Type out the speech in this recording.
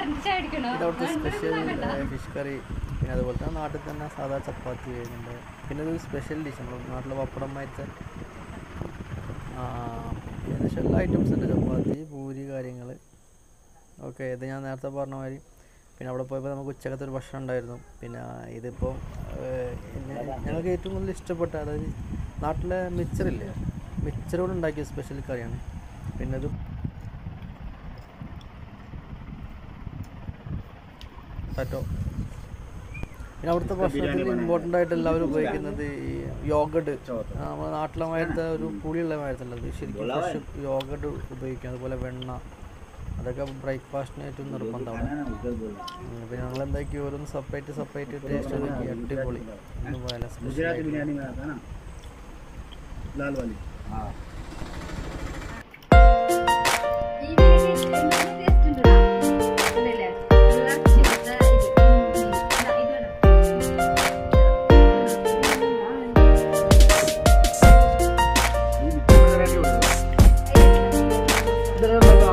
അടിച്ചടിക്കണോ ഇത് അവിടുത്തെ special fish curry പിന്നെ അതുപോലെ തന്നെ നാട്ടിൽ തന്നെ സാധാ ചപ്പാത്തി വരുന്നുണ്ട് പിന്നെ ഒരു സ്പെഷ്യൽ ഡിഷ് നമ്മുടെ നാട്ടിലെ പപ്പടം മരിച്ച ഏകദേശം എല്ലാ ഐറ്റംസ് ഉണ്ട് ചപ്പാത്തി പൂരി കാര്യങ്ങൾ ഓക്കെ ഇത് ഞാൻ നേരത്തെ പറഞ്ഞ മാതിരി പിന്നെ അവിടെ പോയപ്പോൾ നമുക്ക് ഉച്ചക്കത്തെ ഒരു ഭക്ഷണം ഉണ്ടായിരുന്നു പിന്നെ ഇതിപ്പോൾ ഞങ്ങൾക്ക് ഏറ്റവും കൂടുതൽ ഇഷ്ടപ്പെട്ട അതായത് നാട്ടിലെ മിച്ചറില്ലേ മിച്ചർ കൊണ്ട് ഉണ്ടാക്കിയ സ്പെഷ്യൽ കറിയാണ് പിന്നെ ഇത് പറ്റോ പിന്നെ അവിടുത്തെ ഭക്ഷണത്തിൽ ഇമ്പോർട്ടൻ്റ് ആയിട്ട് എല്ലാവരും ഉപയോഗിക്കുന്നത് ഈ യോഗഡ് നമ്മുടെ നാട്ടിലെ മാതിരത്തെ ഒരു പുളിയുള്ള മാതിരത്തല്ല ശരിക്കും ഫ്രഷ് യോഗഡ് ഉപയോഗിക്കും അതുപോലെ വെണ്ണ അതൊക്കെ ബ്രേക്ക്ഫാസ്റ്റിന് ഏറ്റവും നിർബന്ധമാണ് ഉം, പിന്നെ ഞങ്ങൾ എന്താക്കി ഓരോന്ന് സെപ്പറേറ്റ് സെപ്പറേറ്റ് ടേസ്റ്റ് നോക്കി അടിപൊളി ഒന്നും പോയാലും സ്പെഷ്യൽ गुजराती बिरयानी में आता है ना लाल वाली हाँ ഈ വീഡിയോ എന്തൊക്കെ ടേസ്റ്റ് ഉണ്ടോ അതല്ലേ ഇറച്ചി ഇത് ഇത് ഉം, ഇതാ, ഇതാണ് इधर